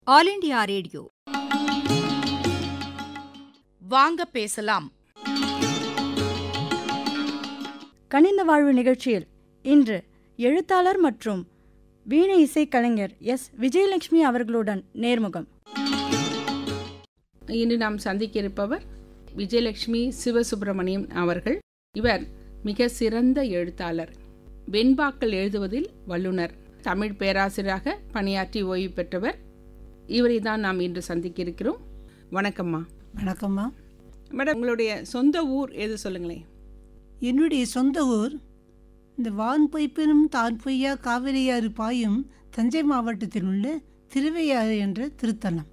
All India radio வாங்க பேசலாம் கனிந்த வாழ்வு நிகழ்ச்சியில் இன்று எழுத்தாளர் மற்றும் வீணை இசைக்கலைஞர் எஸ் விஜயலட்சுமி அவர்களுடன் நேர்முகம் இன்று நாம் சந்திக்க இருப்பவர் விஜயலட்சுமி சிவசுப்பிரமணியம் அவர்கள் இவர் மிக சிறந்த எழுத்தாளர் வெண்பாக்கள் எழுதுவதில் வல்லுனர் தமிழ் பேராசிரியராக பணியாற்றி ஓய்வு பெற்றவர் இவரை தான் நாம் இன்று சந்திக்க இருக்கிறோம் வணக்கம்மா வணக்கம்மா மேடம் உங்களுடைய சொந்த ஊர் எது சொல்லுங்களேன் என்னுடைய சொந்த ஊர் இந்த வான் பொய்ப்பினும் தான் பொய்யா காவிரியாறு பாயும் தஞ்சை மாவட்டத்தில் உள்ள திருவையாறு என்ற திருத்தலம்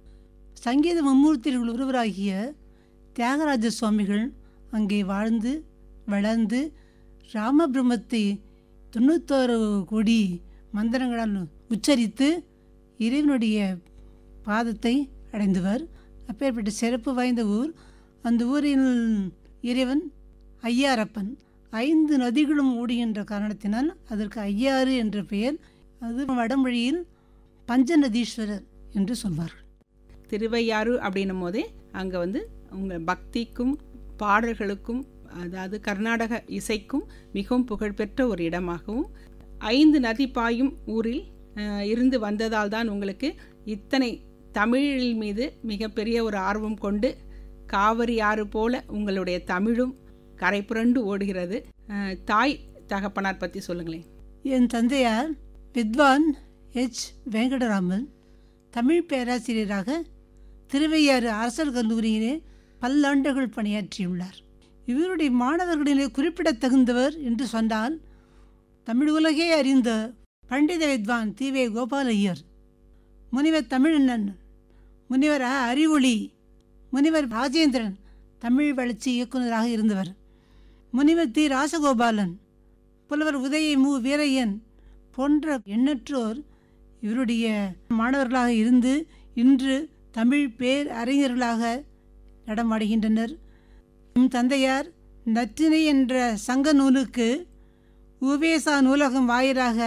சங்கீத மும்மூர்த்திகள் ஒருவராகிய தியாகராஜ சுவாமிகள் அங்கே வாழ்ந்து வளர்ந்து ராமபிரமத்தை தொண்ணூத்தோரு கோடி மந்திரங்களால் உச்சரித்து இறைவனுடைய பாதத்தை அடைந்தவர் அப்பேற்பட்ட சிறப்பு வாய்ந்த ஊர் அந்த ஊரில் இறைவன் ஐயாரப்பன் ஐந்து நதிகளும் ஓடுகின்ற காரணத்தினால் அதற்கு ஐயாறு என்ற பெயர் அது வடமொழியில் பஞ்சநதீஸ்வரர் என்று சொல்வார்கள் திருவையாறு அப்படின்னும் போதே அங்கே வந்து உங்கள் பக்திக்கும் பாடல்களுக்கும் அதாவது கர்நாடக இசைக்கும் மிகவும் புகழ்பெற்ற ஒரு இடமாகவும் ஐந்து நதி பாயும் ஊரில் அஹ், இருந்து வந்ததால் தான் உங்களுக்கு இத்தனை தமிழில் மீது மிகப்பெரிய ஒரு ஆர்வம் கொண்டு காவிரி ஆறு போல உங்களுடைய தமிழும் கரை புரண்டு ஓடுகிறது அஹ், தாய் தகப்பனார் பற்றி சொல்லுங்களேன் என் தந்தையார் வித்வான் எச் வெங்கடராமன் தமிழ் பேராசிரியராக திருவையாறு அரசர் கல்லூரியிலே பல்லாண்டுகள் பணியாற்றியுள்ளார் இவருடைய மாணவர்களிலே குறிப்பிடத்தகுந்தவர் என்று சொன்னால் தமிழ் உலகே அறிந்த பண்டித வித்வான் தீவே கோபால ஐயர் முனிவர் தமிழண்ணன் முனிவர் அ. அறிவொளி முனிவர் ராஜேந்திரன் தமிழ் வளர்ச்சி இயக்குநராக இருந்தவர் முனிவர் தி ராசகோபாலன் புலவர் உதய மு வீரையன் போன்ற எண்ணற்றோர் இவருடைய மாணவர்களாக இருந்து இன்று தமிழ் பேர் அறிஞர்களாக நடமாடுகின்றனர் எம் தந்தையார் நற்றினை என்ற சங்க நூலுக்கு உவேசா நூலகம் வாயிலாக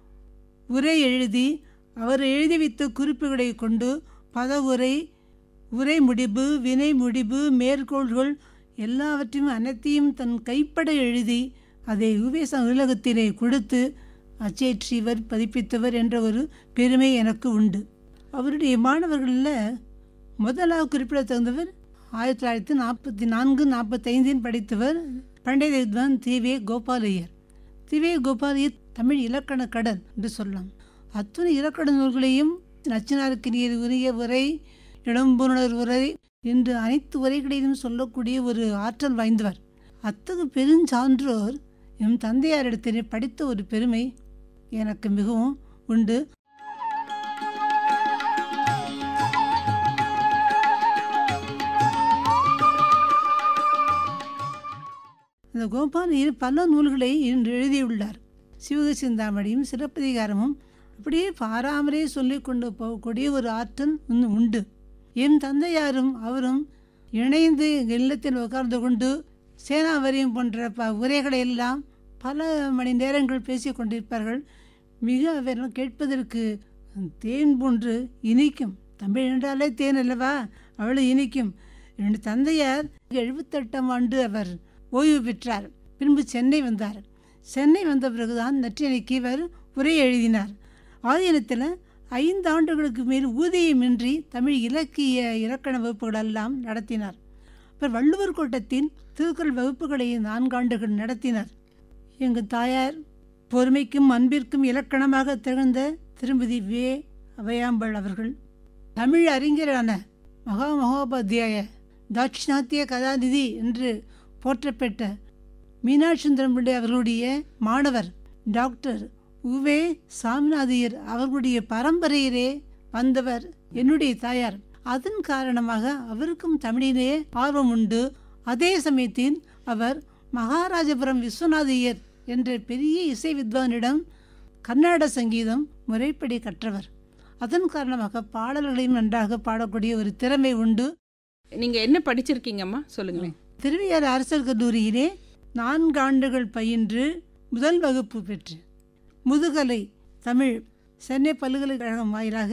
உரை எழுதி அவர் எழுதி வைத்த குறிப்புகளை கொண்டு பதவுரை உரை முடிவு வினை முடிவு மேற்கோள்கள் எல்லாவற்றையும் அனைத்தையும் தன் கைப்பட எழுதி அதை உவேசா நூலகத்திலே கொடுத்து அச்சேற்றியவர் பதிப்பித்தவர் என்ற ஒரு பெருமை எனக்கு உண்டு அவருடைய மாணவர்களில் முதலாக குறிப்பிடத்தகுந்தவர் ஆயிரத்தி தொள்ளாயிரத்தி நாற்பத்தி நான்கு நாற்பத்தைந்தில் படித்தவர் பண்டித வித்வான் திவே கோபாலையர் திவே கோபாலையர் தமிழ் இலக்கண கடன் என்று சொல்லலாம் அத்துணை இலக்கண நூல்களையும் நச்சினாருக்கு நீர் உரிய உரை இளம்புணர் உரை என்று அனைத்து உரைகளையும் சொல்லக்கூடிய ஒரு ஆற்றல் வாய்ந்தவர் அத்தகு பெருஞ்சான்றோர் எம் தந்தையாரிடத்திலே படித்த ஒரு பெருமை எனக்கு மிகவும் உண்டு இந்த கோபாலையர் பல நூல்களை இன்று எழுதியுள்ளார் சிவக சிந்தாமணியும் சிறப்பதிகாரமும் அப்படியே பாராமலே சொல்லிக் கொண்டு போகக்கூடிய ஒரு ஆற்றல் இன்னும் உண்டு என் தந்தையாரும் அவரும் இணைந்து எங்கள் இல்லத்தில் உட்கார்ந்து கொண்டு சேனாவரியம் போன்ற ப உரைகளை எல்லாம் பல மணி நேரங்கள் பேசிக் கொண்டிருப்பார்கள் மிக அவர்கள் கேட்பதற்கு தேன் போன்று இனிக்கும் தமிழ் என்றாலே தேன் அல்லவா அவ்வளவு இனிக்கும் என்னுடைய தந்தையார் எழுபத்தெட்டாம் ஆண்டு அவர் ஓய்வு பெற்றார் பின்பு சென்னை வந்தார் சென்னை வந்த பிறகுதான் நற்றினைக்கு இவர் உரை எழுதினார் ஆதீனத்தில் ஐந்து ஆண்டுகளுக்கு மேல் ஊதியமின்றி தமிழ் இலக்கிய இலக்கண வகுப்புகளெல்லாம் நடத்தினார் அப்புறம் வள்ளுவர் கோட்டத்தின் திருக்குறள் வகுப்புகளை நான்காண்டுகள் நடத்தினார் எங்கள் தாயார் பொறுமைக்கும் அன்பிற்கும் இலக்கணமாக திகழ்ந்த திருமதி வே அவையாம்பல் அவர்கள் தமிழ் அறிஞரான மகா மகோபாத்தியாய தாட்சிணாத்திய கதாநிதி என்று போற்றப்பெற்ற மீனாட்சி சுந்தரம் பிள்ளை அவர்களுடைய மாணவர் டாக்டர் உவே சாமிநாதையர் அவர்களுடைய பரம்பரையிலே வந்தவர் என்னுடைய தாயார் அதன் காரணமாக அவருக்கும் தமிழிலே ஆர்வம் உண்டு அதே சமயத்தில் அவர் மகாராஜபுரம் விஸ்வநாதையர் என்ற பெரிய இசை வித்வானிடம் கர்நாடக சங்கீதம் முறைப்படி கற்றவர் அதன் காரணமாக பாடல்களையும் நன்றாக பாடக்கூடிய ஒரு திறமை உண்டு நீங்கள் என்ன படிச்சிருக்கீங்கம்மா சொல்லுங்களேன் திருவையாறு அரசர் கல்லூரியிலே நான்கு ஆண்டுகள் பயின்று முதல் வகுப்பு பெற்று முதுகலை தமிழ் சென்னை பல்கலைக்கழகம் வாயிலாக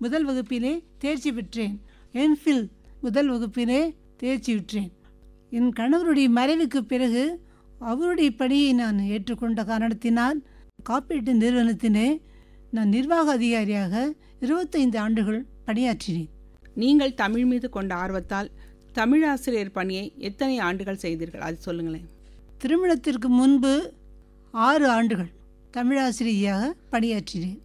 முதல் வகுப்பிலே தேர்ச்சி பெற்றேன் என்ஃபில் முதல் வகுப்பிலே தேர்ச்சி பெற்றேன் என் கணவருடைய மறைவுக்கு பிறகு அவருடைய பணியை நான் ஏற்றுக்கொண்ட காரணத்தினால் காப்பீட்டு நிறுவனத்திலே நான் நிர்வாக அதிகாரியாக இருபத்தைந்து ஆண்டுகள் பணியாற்றினேன் நீங்கள் தமிழ் மீது கொண்ட ஆர்வத்தால் தமிழாசிரியர் பணியை எத்தனை ஆண்டுகள் செய்தீர்கள் அது சொல்லுங்களேன் திருமணத்திற்கு முன்பு ஆறு ஆண்டுகள் தமிழாசிரியையாக பணியாற்றினேன்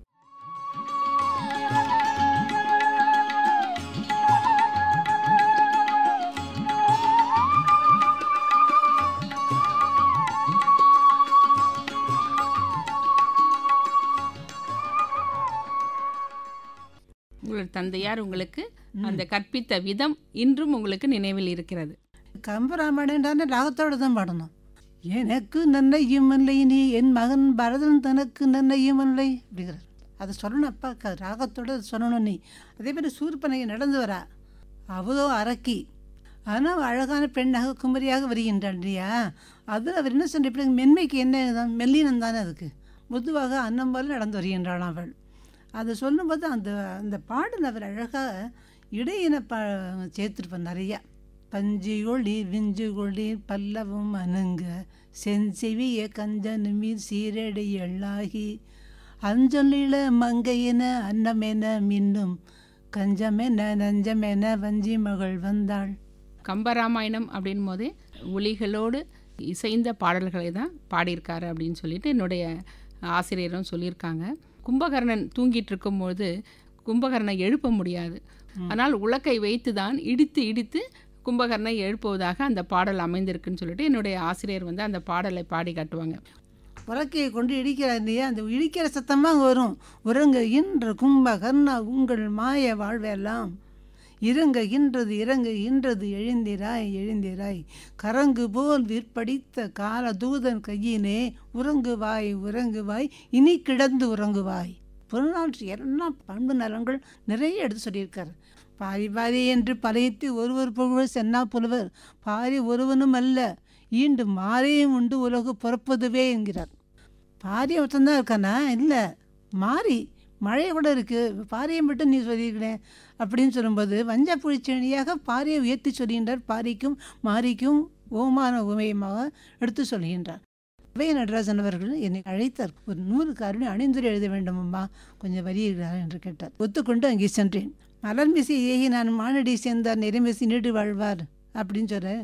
உங்களோட தந்தையார் உங்களுக்கு அந்த கற்பித்த விதம் இன்றும் உங்களுக்கு நினைவில் இருக்கிறது கம்பராமாயணன்றான ராகத்தோடு தான் பாடணும் எனக்கு நன்னையும் இல்லை நீ என் மகன் பரதன் தனக்கு நன்னையும் இல்லை அப்படிங்கிறார் அதை சொல்லணும் அப்பா க ராகத்தோடு அதை சொல்லணும் நீ அதே மாதிரி சூர்பனையை நடந்து வரா அவதோ அரக்கி ஆனால் அழகான பெண்ணாக குமரியாக வருகின்றான் இல்லையா அதில் அவர் என்ன சொல்ற இப்படி மென்மைக்கு என்ன தான் மெல்லினம் தானே அதுக்கு முதுவாக அன்னம் போல நடந்து வருகின்றாள் அவள் அதை சொல்லும்போது அந்த அந்த பாடல் அவர் அழகாக இடையின ப சேர்த்துருப்பார் நிறையா பஞ்சு ஒளி விஞ்சு ஒளி பல்லவும் அணுங்க செஞ்செவிய கஞ்சனுமீர் சீரடி எள்ளாகி அஞ்சொல்லில மங்கையென அன்னமென மின்னும் கஞ்சமென நஞ்சமென வஞ்சி மகள் வந்தாள் கம்பராமாயணம் அப்படின் போதே ஒளிகளோடு இசைந்த பாடல்களை தான் பாடியிருக்காரு அப்படின்னு சொல்லிட்டு என்னுடைய ஆசிரியரும் சொல்லியிருக்காங்க கும்பகர்ணன் தூங்கிட்டு இருக்கும்போது கும்பகர்ணனை எழுப்ப முடியாது ஆனால் உலக்கை வைத்து தான் இடித்து இடித்து கும்பகர்ணனை எழுப்புவதாக அந்த பாடல் அமைந்திருக்குன்னு சொல்லிட்டு என்னுடைய ஆசிரியர் வந்து அந்த பாடலை பாடி காட்டுவாங்க உலக்கையை கொண்டு இடிக்கிறார் இல்லையா அந்த இடிக்கிற சத்தமாக அங்கே வரும் உறங்க இன்ற கும்பகர்ணா உங்கள் மாய வாழ்வெல்லாம் இறங்க இன்றது இறங்க இன்றது எழுந்திராய் எழுந்திராய் கரங்கு போல் விற்படித்த கால தூதன் கையினே உறங்குவாய் உறங்குவாய் இனி கிடந்து உறங்குவாய் புறநாற்று எல்லாம் பண்பு நலங்கள் நிறைய எடுத்து சொல்லியிருக்காரு பாரி பாரி என்று பழையத்து ஒருவர் புகழ் சென்னா புலவர் பாரி ஒருவனும் அல்ல ஈண்டு மாறியும் உண்டு உலகு பிறப்பதுவே என்கிறார் பாரி ஒருத்தன் தான் இருக்கானா இல்லை மாறி மழை கூட இருக்குது பாரியை மட்டும் நீ சொல்லியிருக்கிறேன் அப்படின்னு சொல்லும்போது வஞ்ச புழிச்செணியாக பாரியை உயர்த்தி சொல்கின்றார் பாரிக்கும் மாரிக்கும் ஓமான உமையமாக எடுத்து சொல்கின்றார் வே நடராஜன் அவர்கள் என்னை அழைத்தார் ஒரு நூறு காரணி அணிந்துரை எழுத வேண்டுமம்மா கொஞ்சம் வருகிறார் என்று கேட்டார் ஒத்துக்கொண்டு அங்கே சென்றேன் மலர்மிசை ஏகி நான் மானடி சேர்ந்தார் நிறைமிசை நீடு வாழ்வார் அப்படின்னு சொல்கிறேன்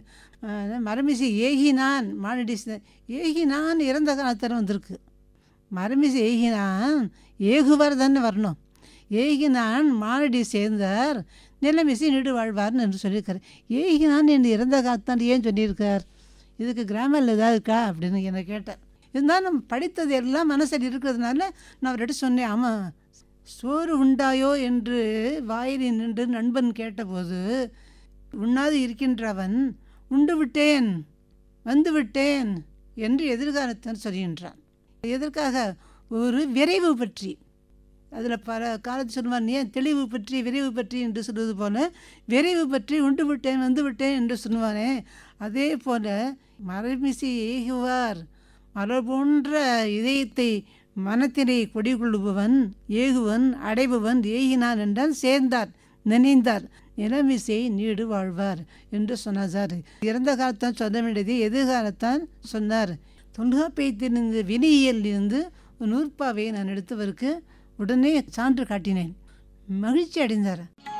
மரமிசை ஏகி நான் மானடி ஏகி நான் இறந்த காலத்தில் வந்திருக்கு மரமிசை ஏகினான் ஏகுவார் தானே வரணும் ஏகினான் மானடி சேர்ந்தார் நிலமிசை நீடு வாழ்வார்னு என்று சொல்லியிருக்கார் ஏகினான் என்று இறந்த காலத்தான் ஏன் சொல்லியிருக்கார் இதுக்கு கிராமரில் ஏதாவது இருக்கா அப்படின்னு என்னை கேட்டேன் இருந்தாலும் நம்ம படித்தது எல்லாம் மனசில் இருக்கிறதுனால நான் அவர்கிட்ட சொன்னேன் ஆமாம் சோறு உண்டாயோ என்று வாயில் நின்று நண்பன் கேட்டபோது உண்ணாது இருக்கின்றவன் உண்டு விட்டேன் வந்து விட்டேன் என்று எதிர்காலத்தான் சொல்கின்றான் எதற்காக ஒரு விரைவு பற்றி அதில் பல காலத்து சொல்லுவார் ஏன் தெளிவு பற்றி விரைவு பற்றி என்று சொல்வது போல விரைவு பற்றி உண்டு விட்டேன் வந்து விட்டேன் என்று சொல்லுவானே அதே போல மரமிசை ஏகுவார் மலர் போன்ற இதயத்தை மனத்தினை கொடிகொள்ளுபவன் ஏகுவன் அடைபவன் ஏகினான் என்றால் சேர்ந்தார் நினைந்தார் நிலமிசை நீடு வாழ்வார் என்று சொன்னார் சார் இறந்த காலத்தான் சொல்ல வேண்டியது எதிர்காலத்தான் சொன்னார் தொல்காப்பியத்திலிருந்து வினியியல் இருந்து நூற்பாவை நான் எடுத்தவருக்கு உடனே சான்று காட்டினேன் மகிழ்ச்சி அடைந்தார்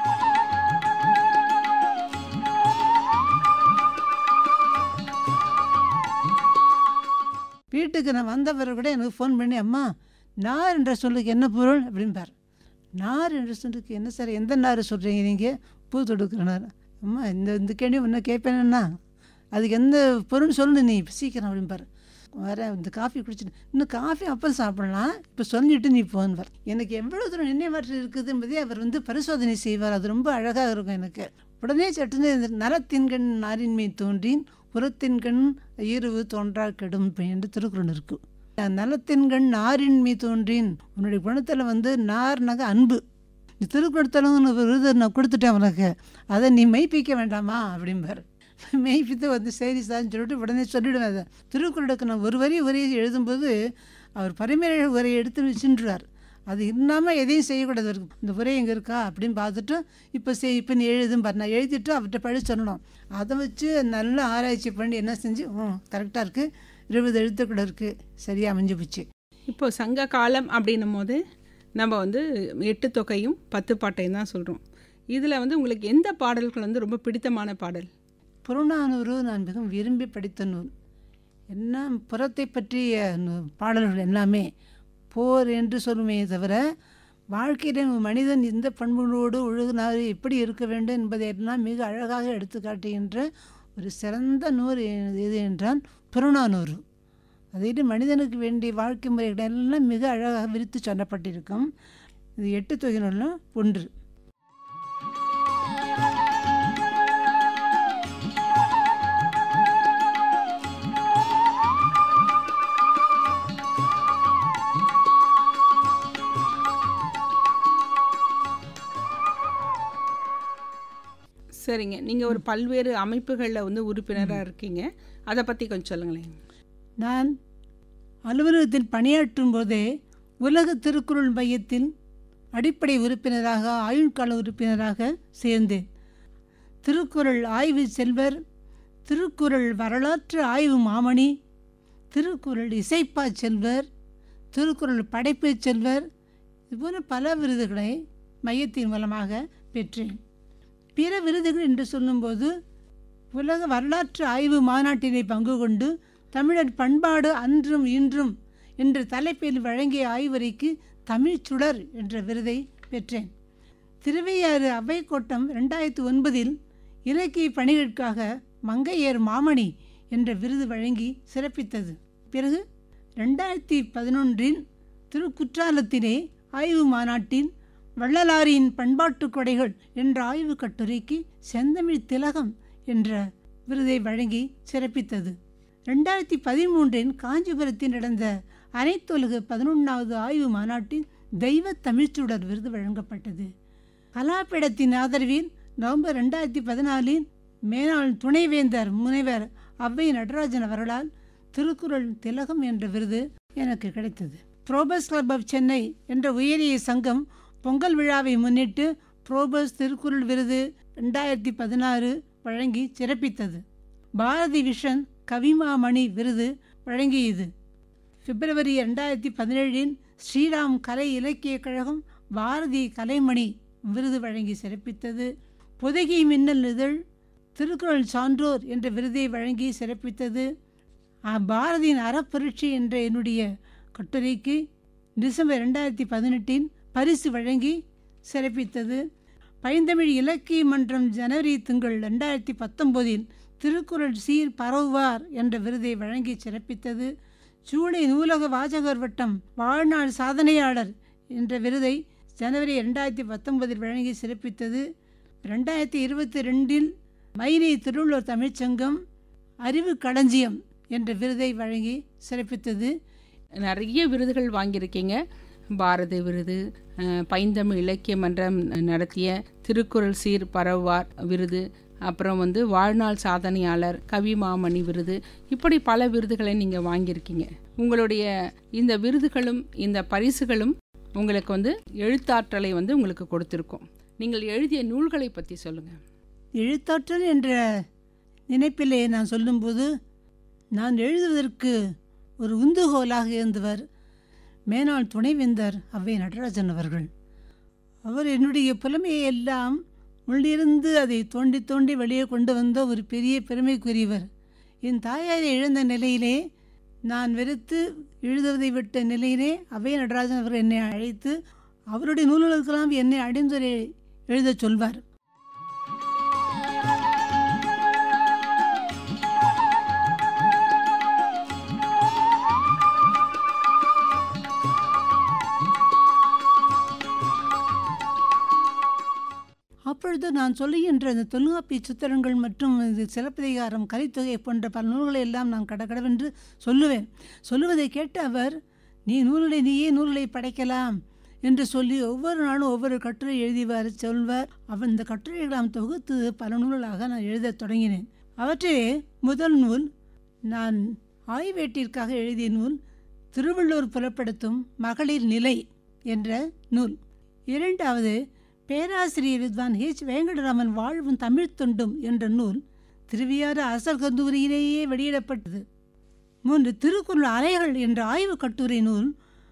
வீட்டுக்கு நான் வந்தவர் கூட எனக்கு ஃபோன் பண்ணி அம்மா நார் என்ற சொல்லுக்கு என்ன பொருள் அப்படின்பார் நார் என்ற சொல்லுக்கு என்ன சார் எந்த நார் சொல்கிறீங்க நீங்கள் பூ தொடுக்கிறனார் அம்மா இந்த இந்த கேள்வி ஒன்றும் கேட்பேன்னா அதுக்கு எந்த பொருள் சொல்லு நீ சீக்கிரம் அப்படின்பார் வர இந்த காஃபி குடிச்சிட்டு இன்னும் காஃபி அப்புறம் சாப்பிடலாம் இப்போ சொல்லிட்டு நீ போன்வார் எனக்கு எவ்வளோ தூரம் நினைவாற்றல் இருக்குது என்பதை அவர் வந்து பரிசோதனை செய்வார் அது ரொம்ப அழகாக இருக்கும் எனக்கு உடனே சட்டுன்னு இந்த நலத்தின்கண் நாரின்மை தோன்றின் புறத்தின்கண் ஈரவு தோன்றா கெடும் என்று திருக்குறள் இருக்கு நலத்தின்கண் நாரின்மை தோன்றின் உன்னுடைய குணத்தில் வந்து நார்னாக அன்பு நீ திருக்குறத்தலங்கன்னு விருது நான் கொடுத்துட்டேன் உனக்கு அதை நீ மெய்ப்பிக்க வேண்டாமா அப்படிம்பார் மெய்ப்பித்து வந்து சரி சார்னு சொல்லிட்டு உடனே சொல்லிவிடுவேன் அதை திருக்குறளுக்கு நான் ஒரு வரி வரி எழுதும்போது அவர் பரிமேல உரையை எடுத்து வச்சுன்றார் அது இல்லாமல் எதையும் செய்யக்கூடாது இருக்கு இந்த உரை எங்கே இருக்கா அப்படின்னு பார்த்துட்டு இப்போ செய் இப்போ நீ எழுதும் பாரு நான் எழுதிட்டு அவர்கிட்ட படிச்சு சொல்லணும் அதை வச்சு நல்லா ஆராய்ச்சி பண்ணி என்ன செஞ்சு ம் கரெக்டாக இருக்குது இருபது எழுத்துக்கூட இருக்குது சரியாக அமைஞ்சு போச்சு இப்போ சங்க காலம் அப்படின்னும் போது நம்ம வந்து எட்டு தொகையும் பத்து பாட்டையும் தான் சொல்கிறோம் இதில் வந்து உங்களுக்கு எந்த பாடல்கள் வந்து ரொம்ப பிடித்தமான பாடல் புறநானூறு நான் மிகவும் விரும்பி படித்த நூல் என்ன புறத்தை பற்றிய நூ- பாடல்கள் எல்லாமே போர் என்று சொல்லுமே தவிர வாழ்க்கையில மனிதன் இந்த பண்புகளோடு ஒழுகினாறு எப்படி இருக்க வேண்டும் என்பதையெல்லாம் மிக அழகாக எடுத்து காட்டுகின்ற ஒரு சிறந்த நூறு எது என்றால் புறநானூறு அதில் மனிதனுக்கு வேண்டிய வாழ்க்கை முறைகள் எல்லாம் மிக அழகாக விரித்து சொல்லப்பட்டிருக்கும் இது எட்டு தொகை நூலில் ஒன்று சரிங்க நீங்கள் ஒரு பல்வேறு அமைப்புகளில் வந்து உறுப்பினராக இருக்கீங்க அதை பற்றி கொஞ்சம் சொல்லுங்களேன் நான் அலுவலகத்தில் பணியாற்றும் போதே உலக திருக்குறள் மையத்தில் அடிப்படை உறுப்பினராக ஆயுட்கால உறுப்பினராக சேர்ந்தேன் திருக்குறள் ஆய்வு செல்வர் திருக்குறள் வரலாற்று ஆய்வு மாமணி திருக்குறள் இசைப்பா செல்வர் திருக்குறள் படைப்பு செல்வர் இதுபோல பல விருதுகளை மையத்தின் மூலமாக பெற்றேன் பிற விருதுகள் என்று சொல்லும்போது உலக வரலாற்று ஆய்வு மாநாட்டினை பங்கு கொண்டு தமிழர் பண்பாடு அன்றும் இன்றும் என்ற தலைப்பில் வழங்கிய ஆய்வுரைக்கு தமிழ்ச் சுடர் என்ற விருதை பெற்றேன் திருவையாறு அவை கோட்டம் ரெண்டாயிரத்தி ஒன்பதில் இலக்கிய பணிகளுக்காக மங்கையர் மாமணி என்ற விருது வழங்கி சிறப்பித்தது பிறகு ரெண்டாயிரத்தி பதினொன்றில் திருக்குற்றாலத்திலே ஆய்வு மாநாட்டில் வள்ளலாரின் பண்பாட்டுக் கொடைகள் என்ற ஆய்வுக் கட்டுரைக்கு செந்தமிழ் திலகம் என்ற விருதை வழங்கி சிறப்பித்தது ரெண்டாயிரத்தி பதிமூன்றில் காஞ்சிபுரத்தில் நடந்த அனைத்துலக பதினொன்றாவது ஆய்வு மாநாட்டில் தெய்வ தமிழ்ச்சுடர் விருது வழங்கப்பட்டது கலாபீடத்தின் ஆதரவில் நவம்பர் ரெண்டாயிரத்தி பதினாலில் மேனாள் துணைவேந்தர் முனைவர் அவ்வை நடராஜன் அவர்களால் திருக்குறள் திலகம் என்ற விருது எனக்கு கிடைத்தது புரோபஸ் கிளப் ஆஃப் சென்னை என்ற உயரிய சங்கம் பொங்கல் விழாவை முன்னிட்டு புரோபஸ் திருக்குறள் விருது ரெண்டாயிரத்தி பதினாறு வழங்கி சிறப்பித்தது பாரதி விஷன் கவிமாமணி விருது வழங்கியது பிப்ரவரி ரெண்டாயிரத்தி பதினேழில் ஸ்ரீராம் கலை இலக்கியக் கழகம் பாரதி கலைமணி விருது வழங்கி சிறப்பித்தது பொதுகை மின்னல் இதழ் திருக்குறள் சான்றோர் என்ற விருதை வழங்கி சிறப்பித்தது ஆ, பாரதியின் அறப்பரீட்சை என்ற என்னுடைய கட்டுரைக்கு டிசம்பர் ரெண்டாயிரத்தி பதினெட்டில் பரிசு வழங்கி சிறப்பித்தது பைந்தமிழ் இலக்கிய மன்றம் ஜனவரி திங்கள் ரெண்டாயிரத்தி பத்தொம்போதில் திருக்குறள் சீர் பரவுவார் என்ற விருதை வழங்கி சிறப்பித்தது ஜூலை நூலக வாசகர் வட்டம் வாழ்நாள் சாதனையாளர் என்ற விருதை ஜனவரி ரெண்டாயிரத்தி பத்தொன்பதில் வழங்கி சிறப்பித்தது ரெண்டாயிரத்தி இருபத்தி ரெண்டில் மைனி திருவள்ளூர் தமிழ்ச்சங்கம் அறிவு களஞ்சியம் என்ற விருதை வழங்கி சிறப்பித்தது நிறைய விருதுகள் வாங்கியிருக்கீங்க பாரதி விருது அஹ், பைந்தமிழ் இலக்கிய மன்றம் நடத்திய திருக்குறள் சீர் பரவுவார் விருது அப்புறம் வந்து வாழ்நாள் சாதனையாளர் கவி மாமணி விருது இப்படி பல விருதுகளை நீங்கள் வாங்கியிருக்கீங்க உங்களுடைய இந்த விருதுகளும் இந்த பரிசுகளும் உங்களுக்கு வந்து எழுத்தாற்றலை வந்து உங்களுக்கு கொடுத்துருக்கோம் நீங்கள் எழுதிய நூல்களை பற்றி சொல்லுங்கள் எழுத்தாற்றல் என்ற நினைப்பிலே நான் சொல்லும்போது நான் எழுதுவதற்கு ஒரு உந்துகோலாக இருந்தவர் மேனாள் துணைவேந்தர் அவ்வை நடராஜன் அவர்கள் அவர் என்னுடைய புலமையை எல்லாம் உள்ளிருந்து அதை தோண்டி தோண்டி வெளியே கொண்டு வந்த ஒரு பெரிய பெருமைக்குரியவர் என் தாயாரை இழந்த நிலையிலே நான் வெறுத்து எழுதுவதை விட்ட நிலையிலே அவ்வை நடராஜன் அவர் என்னை அழைத்து அவருடைய நூல்களுக்கெல்லாம் என்னை அடைந்துரை எழுதச் சொல்வார் அப்பொழுது நான் சொல்லுகின்ற இந்த தொல்காப்பிய சித்திரங்கள் மற்றும் இது சிலப்பதிகாரம் கலித்தொகை போன்ற பல நூல்களை எல்லாம் நான் கடகடவென்று சொல்லுவேன் சொல்லுவதை கேட்ட அவர் நீ நூல்களை நீயே நூல்களை படைக்கலாம் என்று சொல்லி ஒவ்வொரு நாளும் ஒவ்வொரு கட்டுரை எழுதிவார் சொல்வார் அவர் இந்த கட்டுரைகளாம் தொகுத்து பல நூல்களாக நான் எழுதத் தொடங்கினேன் அவற்றிலே முதல் நூல் நான் ஆய்வேட்டிற்காக எழுதிய நூல் திருவள்ளூர் புலப்படுத்தும் மகளிர் நிலை என்ற நூல் இரண்டாவது பேராசிரியர் வித்வான் ஹெச் வேங்கடராமன் வாழ்வும் தமிழ்த் தொண்டும் என்ற நூல் திருவியாறு அரசர் கல்லூரியிலேயே வெளியிடப்பட்டது மூன்று திருக்குறள் அலைகள் என்ற ஆய்வுக் கட்டுரை நூல்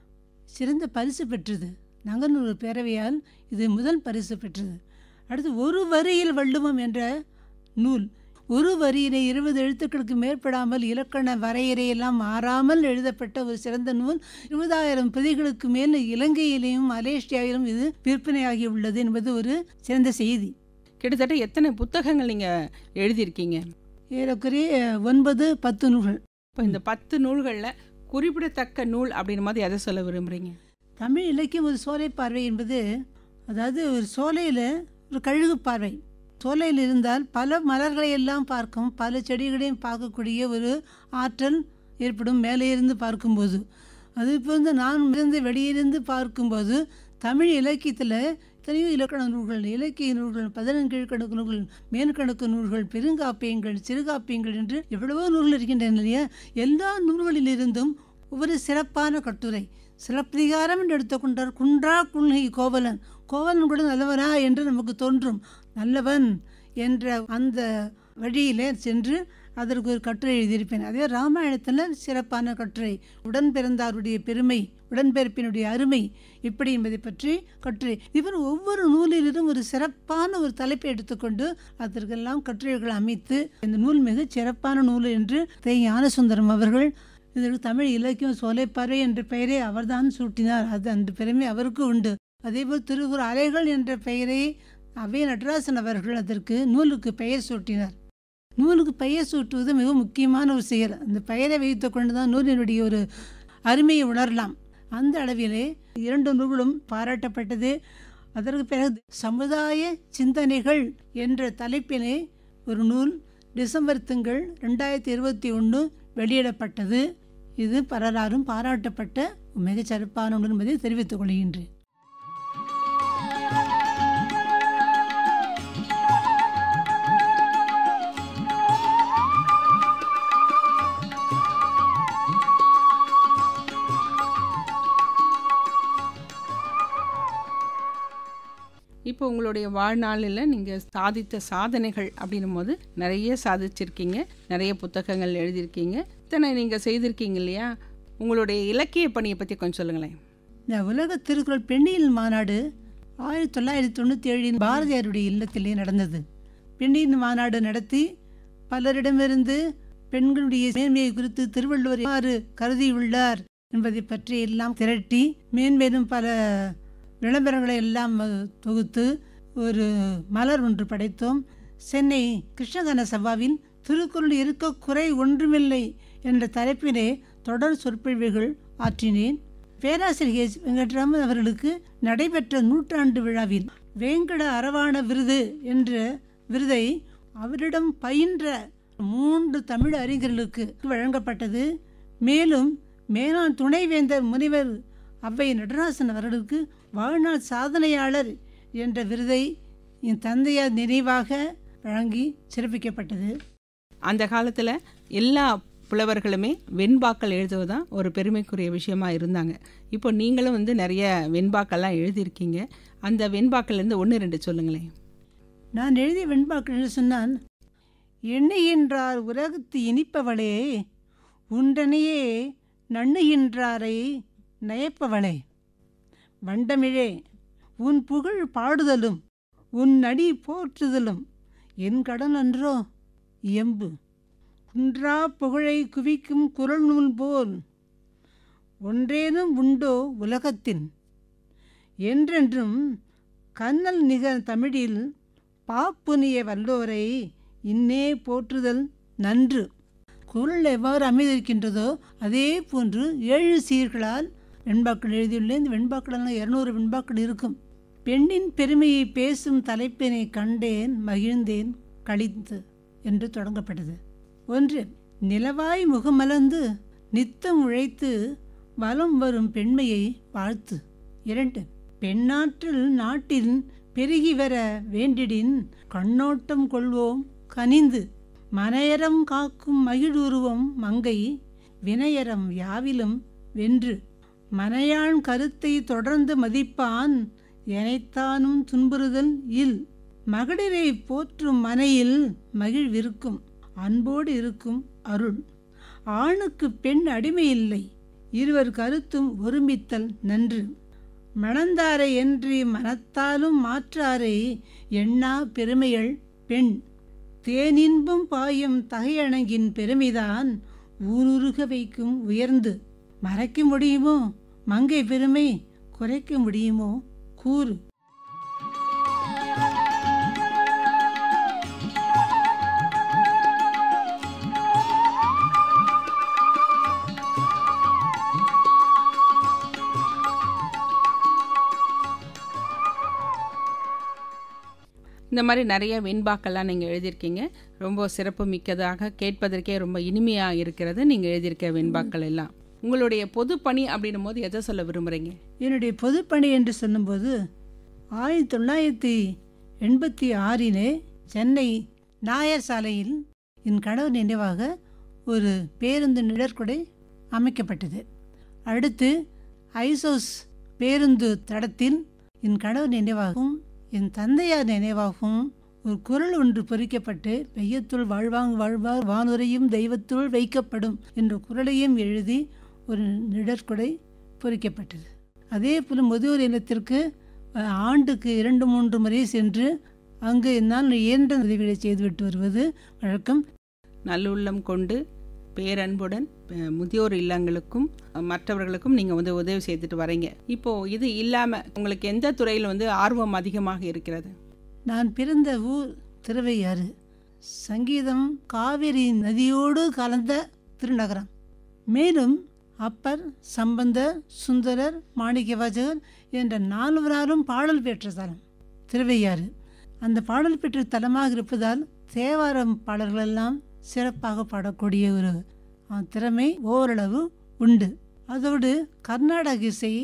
சிறந்த பரிசு பெற்றது நங்கநூறு பேரவையால் இது முதல் பரிசு பெற்றது அடுத்து ஒரு வரியில் வள்ளுவம் என்ற நூல் ஒரு வரியினை இருபது எழுத்துக்களுக்கு மேற்படாமல் இலக்கண வரையறையெல்லாம் மாறாமல் எழுதப்பட்ட ஒரு சிறந்த நூல் இருபதாயிரம் பிரதிகளுக்கு மேல் இலங்கையிலேயும் மலேசியாவிலும் இது விற்பனையாகி உள்ளது என்பது ஒரு சிறந்த செய்தி கிட்டத்தட்ட எத்தனை புத்தகங்கள் நீங்கள் எழுதியிருக்கீங்க ஏறக்குறைய ஒன்பது பத்து நூல்கள் இப்போ இந்த பத்து நூல்களில் குறிப்பிடத்தக்க நூல் அப்படின்னு மாதிரி எதை சொல்ல விரும்புகிறீங்க தமிழ் இலக்கியம் ஒரு சோலை பார்வை என்பது அதாவது ஒரு சோலையில் ஒரு கழுகு பார்வை சோலையில் இருந்தால் பல மலர்களை எல்லாம் பார்க்கும் பல செடிகளையும் பார்க்கக்கூடிய ஒரு ஆற்றல் ஏற்படும் மேலே இருந்து பார்க்கும்போது அது இப்போ வந்து நான் இருந்து வெளியிருந்து பார்க்கும்போது தமிழ் இலக்கியத்தில் எத்தனையோ இலக்கண நூல்கள் இலக்கிய நூல்கள் பதினெண்கீழ்கணக்கு நூல்கள் மேற்கணக்கு நூல்கள் பெருங்காப்பியங்கள் சிறுகாப்பியங்கள் என்று எவ்வளவோ நூல்கள் இருக்கின்றன இல்லையா எல்லா நூல்களிலிருந்தும் ஒவ்வொரு சிறப்பான கட்டுரை சிலப்பதிகாரம் என்று எடுத்துக்கொண்டார் குன்றா குன்கை கோவலன் கோவலன் கூட நல்லவனா என்று நமக்கு தோன்றும் நல்லவன் என்ற அந்த வழியிலே சென்று அதற்கு ஒரு கட்டுரை எழுதியிருப்பேன் அதே ராமாயணத்தில் சிறப்பான கட்டுரை உடன் பிறந்தாருடைய பெருமை உடன்பிறப்பினுடைய அருமை இப்படி என்பதை பற்றி கட்டுரை இவர் ஒவ்வொரு நூலிலும் ஒரு சிறப்பான ஒரு தலைப்பை எடுத்துக்கொண்டு அதற்கெல்லாம் கட்டுரைகள் அமைத்து இந்த நூல் மிகச் சிறப்பான நூல் என்று தே ஞானசுந்தரம் அவர்கள் இதற்கு தமிழ் இலக்கியம் சோலைப்பறை என்ற பெயரை அவர்தான் சூட்டினார் அது அந்த பெருமை அவருக்கு உண்டு அதேபோல் திருக்குறள் அலைகள் என்ற பெயரை அவே நடராசன் அவர்கள் அதற்கு நூலுக்கு பெயர் சூட்டினார் நூலுக்கு பெயர் சூட்டுவது மிக முக்கியமான ஒரு செயல் அந்த பெயரை வைத்து கொண்டு தான் நூலினுடைய ஒரு அருமையை உணரலாம் அந்த அளவிலே இரண்டு நூல்களும் பாராட்டப்பட்டது அதற்கு பிறகு சமுதாய சிந்தனைகள் என்ற தலைப்பிலே ஒரு நூல் டிசம்பர் திங்கள் ரெண்டாயிரத்தி இருபத்தி ஒன்று வெளியிடப்பட்டது இது பலராரும் பாராட்டப்பட்ட மிகச் சிறப்பான நூல் என்பதை தெரிவித்துக் கொள்கின்றேன் இப்போ உங்களுடைய வாழ்நாளில் நீங்கள் சாதித்த சாதனைகள் அப்படின்னும் போது நிறைய சாதிச்சிருக்கீங்க நிறைய புத்தகங்கள் எழுதியிருக்கீங்க இத்தனை நீங்கள் செய்திருக்கீங்க இல்லையா உங்களுடைய இலக்கிய பணியை பற்றி கொஞ்சம் சொல்லுங்களேன் இந்த உலக திருக்குறள் பெண்ணியல் மாநாடு ஆயிரத்தி தொள்ளாயிரத்தி தொண்ணூற்றி ஏழில் பாரதியாருடைய இல்லத்திலே நடந்தது பெண்ணியல் மாநாடு நடத்தி பலரிடமிருந்து பெண்களுடைய மேன்மையை குறித்து திருவள்ளுவர் எவ்வாறு கருதியுள்ளார் என்பதை பற்றி எல்லாம் திரட்டி மேன்மேலும் பல விளம்பரங்களை எல்லாம் அஹ், தொகுத்து ஒரு மலர் ஒன்று படைத்தோம் சென்னை கிருஷ்ணகன சபாவில் திருக்குறள் இருக்க குறை ஒன்றுமில்லை என்ற தலைப்பிலே தொடர் சொற்பொழிவுகள் ஆற்றினேன் பேராசிரியர் ஹெச். வெங்கட்ராமன் அவர்களுக்கு நடைபெற்ற நூற்றாண்டு விழாவில் வேங்கட அரவாண விருது என்ற விருதை அவரிடம் பயின்ற மூன்று தமிழ் அறிஞர்களுக்கு வழங்கப்பட்டது மேலும் மேலாண் துணைவேந்தர் முனிவர் அவ்வை நடராசன் அவர்களுக்கு வாழ்நாள் சாதனையாளர் என்ற விருதை என் தந்தையார் நினைவாக வழங்கி சிறப்பிக்கப்பட்டது அந்த காலத்தில் எல்லா புலவர்களுமே வெண்பாக்கள் எழுதுவது தான் ஒரு பெருமைக்குரிய விஷயமா இருந்தாங்க இப்போ நீங்களும் வந்து நிறைய வெண்பாக்கள்லாம் எழுதியிருக்கீங்க அந்த வெண்பாக்கள்லேருந்து ஒன்று ரெண்டு சொல்லுங்களேன் நான் எழுதிய வெண்பாக்கள் என்று சொன்னால் எண்ணுகின்றார் உலகத்து இனிப்பவளே உண்டனையே நண்ணுகின்றாரை நயப்பவளே வண்டமிழே உன் புகழ் பாடுதலும் உன் நடி போற்றுதலும் என் கடன் அன்றோ எம்பு குன்றா புகழை குவிக்கும் குரல் நூல் போல் ஒன்றேனும் உண்டோ உலகத்தின் என்றென்றும் கண்ணல் நிகர் தமிழில் பாப்புனிய வல்லோரை இன்னே போற்றுதல் நன்று குரல் எவ்வாறு அமைந்திருக்கின்றதோ அதே போன்று ஏழு சீர்களால் வெண்பாக்கள் எழுதியுள்ளேன் இந்த வெண்பாக்கள் இருநூறு வெண்பாக்கள் இருக்கும் பெண்ணின் பெருமையை பேசும் தலைப்பினை கண்டேன் மகிழ்ந்தேன் கழித்து என்று தொடங்கப்பட்டது ஒன்று நிலவாய் முகமலர்ந்து நித்தம் உழைத்து வலம் வரும் பெண்மையை வாழ்த்து இரண்டு பெண்ணாற்றல் நாட்டில் பெருகி வர வேண்டிடின் கண்ணோட்டம் கொள்வோம் கனிந்து மனையரம் காக்கும் மகிழுருவம் மங்கை வினயரம் யாவிலும் வென்று மனையான் கருத்தை தொடர்ந்து மதிப்பான் எனைத்தானும் துன்புறுதல் இல் மகளிரை போற்றும் மனையில் மகிழ்விருக்கும் அன்போடு இருக்கும் அருள் ஆணுக்கு பெண் அடிமை இல்லை இருவர் கருத்தும் ஒருமித்தல் நன்று மணந்தாரை என்று மனத்தாலும் மாற்றாரை எண்ணா பெருமைகள் பெண் தேனின்பம் பாயும் தகையணங்கின் பெருமைதான் ஊருருக வைக்கும் உயர்ந்து மறைக்க முடியுமோ மங்கை பெருமை குறைக்க முடியுமோ கூறு இந்த மாதிரி நிறைய வெண்பாக்கள்லாம் நீங்கள் எழுதியிருக்கீங்க ரொம்ப சிறப்பு மிக்கதாக கேட்பதற்கே ரொம்ப இனிமையாக இருக்கிறது நீங்கள் எழுதியிருக்க வெண்பாக்கள் எல்லாம் உங்களுடைய பொது பணி அப்படின்னும் போது எதை சொல்ல விரும்புகிறீங்க என்னுடைய பொதுப்பணி என்று சொல்லும்போது ஆயிரத்தி தொள்ளாயிரத்தி எண்பத்தி ஆறிலே சென்னை நாயர் சாலையில் என் கணவர் நினைவாக ஒரு பேருந்து நிழற்குடை அமைக்கப்பட்டது அடுத்து ஐசோஸ் பேருந்து தடத்தில் என் கணவர் நினைவாகவும் என் தந்தையார் நினைவாகவும் ஒரு குரல் ஒன்று பொறிக்கப்பட்டு பெய்யத்துள் வாழ்வாங் வாழ்வார் வானுரையும் தெய்வத்துள் வைக்கப்படும் என்ற குரலையும் எழுதி ஒரு நிழற்குடை பொறிக்கப்பட்டது அதே போல் முதியோர் இல்லத்திற்கு அஹ், ஆண்டுக்கு இரண்டு மூன்று முறை சென்று அங்கு என்னால் இயன்ற உதவிகளை செய்துவிட்டு வருவது வழக்கம் நல்லுள்ளம் கொண்டு பேரன்புடன் அஹ், முதியோர் இல்லங்களுக்கும் அஹ், மற்றவர்களுக்கும் நீங்கள் வந்து உதவி செய்துட்டு வரீங்க இப்போது இது இல்லாமல் உங்களுக்கு எந்த துறையில் வந்து ஆர்வம் அதிகமாக இருக்கிறது நான் பிறந்த ஊர் திருவையாறு சங்கீதம் காவிரி நதியோடு கலந்த திருநகரம் மேலும் அப்பர் சம்பந்தர் சுந்தரர் மாணிக்கவாசகர் என்ற நால்வராலும் பாடல் பெற்ற தலம் திருவையாறு அந்த பாடல் பெற்ற தலமாக இருப்பதால் தேவாரம் பாடல்களெல்லாம் சிறப்பாக பாடக்கூடிய ஒரு அஹ், திறமை ஓரளவு உண்டு அதோடு கர்நாடக இசை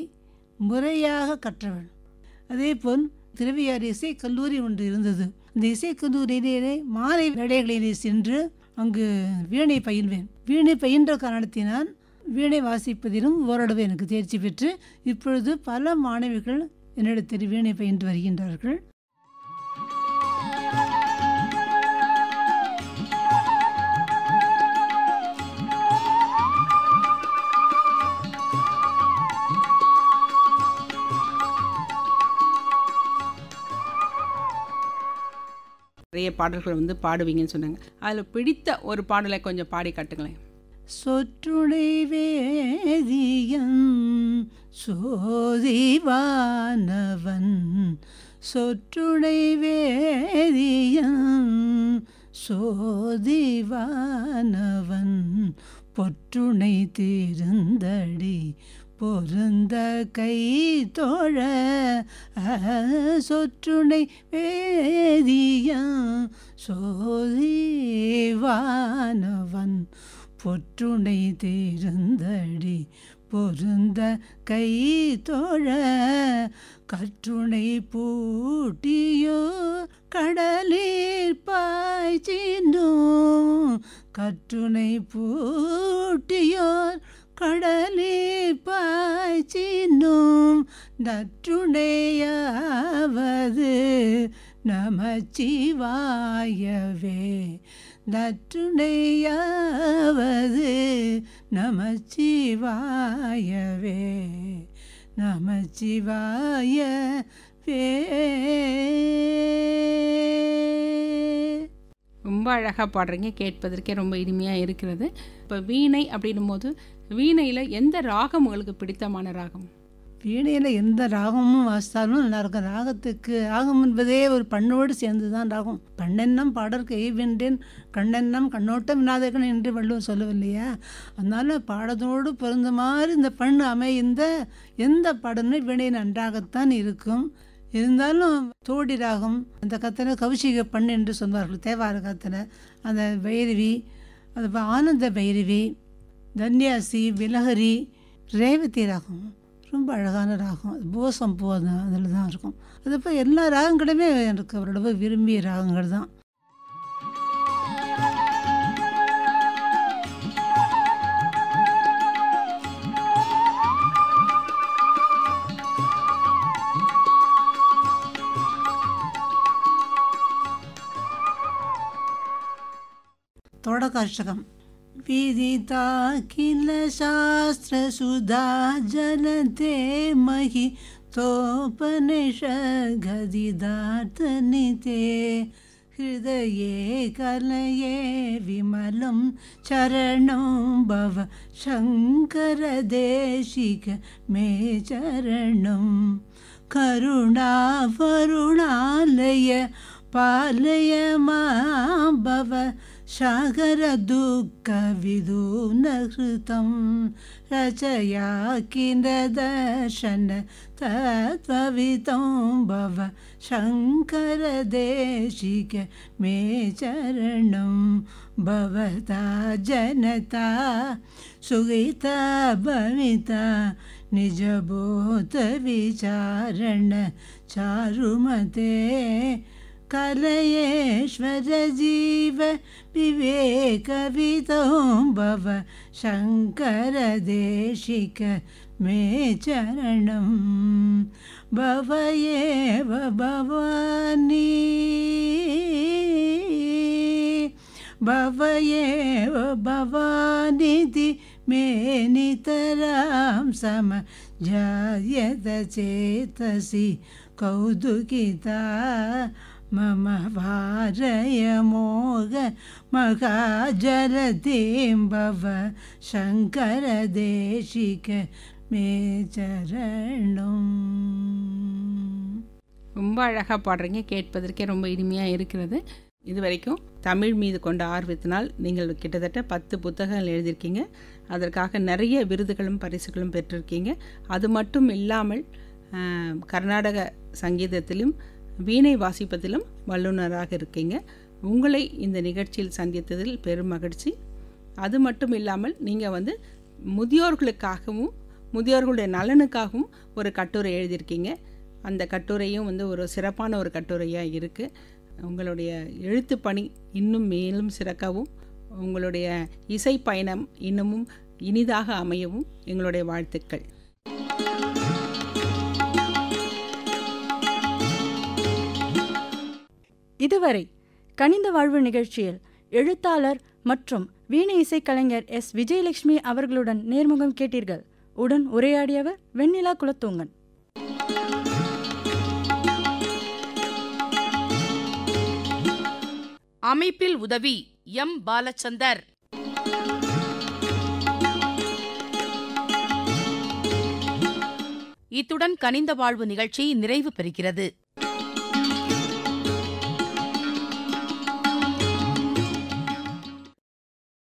முறையாக கற்றவள் அதேபோல் திருவையாறு இசை கல்லூரி ஒன்று இருந்தது அந்த இசை கல்லூரியிலே மாலை வேளைகளிலே சென்று அங்கு வீணை பயில்வேன் வீணை பயின்ற காரணத்தினால் வீணை வாசிப்பதிலும் ஓரளவு எனக்கு தேர்ச்சி பெற்று இப்பொழுது பல மாணவிகள் என்னிடத்தில் வீணை பயின்று வருகின்றார்கள் நிறைய பாடல்கள் வந்து பாடுவீங்கன்னு சொன்னாங்க அதில் பிடித்த ஒரு பாடலை கொஞ்சம் பாடி காட்டுங்களேன் சொற்றுடை வேதியன் சோதிவானவன் சொற்றுடை வேதியன் சோதிவானவன் பொற்றுணை தீர்ந்தடி பொருந்த கை தோழ சொற்றுணை வேதியா சோதிவானவன் பொற்றுணை தீர்ந்தடி பொருந்த கை தோழ கற்றுணை பூட்டியோ கடலில் பாய்ச்சினோம் கற்றுணை பூட்டியோர் கடலில் பாய்ச்சினோம் நற்றுணையாவது நமச்சிவாயவே நற்றுணையாவது நமச்சிவாயவே நமச்சிவாயவே ரொம்ப அழகாக பாடுறீங்க கேட்பதற்கே ரொம்ப இனிமையாக இருக்கிறது இப்போ வீணை அப்படின்னும் போது வீணையில் எந்த ராகம் உங்களுக்கு பிடித்தமான ராகம் வீணையில் எந்த ராகமும் வாசித்தாலும் நல்லா இருக்கும் ராகத்துக்கு ராகம் என்பதே ஒரு பண்ணோடு சேர்ந்து தான் ராகம் பண்ணெண்ணம் பாடற்கு எய்வென்றேன் கண்ணெண்ணம் கண்ணோட்டம் இல்லாதகன் என்று வள்ளுவர் சொல்லவில்லையா அதனால் பாடத்தோடு பிறந்த மாதிரி இந்த பண்ணு அமைந்த எந்த பாடலும் வீணை நன்றாகத்தான் இருக்கும் இருந்தாலும் தோடி ராகம் அந்த கத்தனை கௌசிக பண்ணு என்று சொல்வார்கள் தேவார கத்தனை அந்த பைரவி அது ஆனந்த பைரவி தன்யாசி விலகரி ரேவதி ராகம் ரொம்ப அழகான ராகம் அது போசம் பூ அது அதில் தான் இருக்கும் அது இப்போ எல்லா ராகங்களுமே எனக்கு ஓரளவு விரும்பிய ராகங்கள் தான் तोडकाष्टकम् विदिता किल शास्त्रसुधा जनते महि तोपनिषद्गदिदातनिते हृदये कलये विमलं चरणं भव शङ्करदेशिक मे चरणं करुणावरुणालय पालय मा भव सागरदुःखविदूनहृतं रचया किन्दर्शन तत्त्ववितं भव शङ्करदेशिक मे चरणं भवता जनता सुगिता भविता निजबोधविचारण चारुमते कलयेश्वर जीव विवेकवितो भव शङ्करदेशिक मे चरणं भव एव भवानी भव एव भवानिति मे नितरां समजायत चेतसि कौतुकिता मम भारय मोग महाजलतीं भव शङ्करदेशिक मे चरणम् ரொம்ப அழகாக பாடுறீங்க கேட்பதற்கே ரொம்ப இனிமையாக இருக்கிறது இது வரைக்கும் தமிழ் மீது கொண்ட ஆர்வத்தினால் நீங்கள் கிட்டத்தட்ட பத்து புத்தகங்கள் எழுதியிருக்கீங்க அதற்காக நிறைய விருதுகளும் பரிசுகளும் பெற்றிருக்கீங்க அது மட்டும் இல்லாமல் ஆஹ், கர்நாடக சங்கீதத்திலும் வீணை வாசிப்பதிலும் வல்லுநராக இருக்கீங்க உங்களை இந்த நிகழ்ச்சியில் சந்தித்ததில் பெரும் மகிழ்ச்சி அது மட்டும் இல்லாமல் நீங்கள் வந்து முதியோர்களுக்காகவும் முதியோர்களுடைய நலனுக்காகவும் ஒரு கட்டுரை எழுதியிருக்கீங்க அந்த கட்டுரையும் வந்து ஒரு சிறப்பான ஒரு கட்டுரையாக இருக்குது உங்களுடைய எழுத்து பணி இன்னும் மேலும் சிறக்கவும் உங்களுடைய இசை பயணம் இன்னமும் இனிதாக அமையவும் எங்களுடைய வாழ்த்துக்கள் இதுவரை கனிந்த வாழ்வு நிகழ்ச்சியில் எழுத்தாளர் மற்றும் வீணை இசைக்கலைஞர் எஸ் விஜயலட்சுமி அவர்களுடன் நேர்முகம் கேட்டீர்கள் உடன் உரையாடியவர் வெண்ணிலா குலத்தூங்கன் அமைப்பில் உதவி எம் பாலச்சந்தர் இத்துடன் கனிந்த வாழ்வு நிகழ்ச்சி நிறைவு பெறுகிறது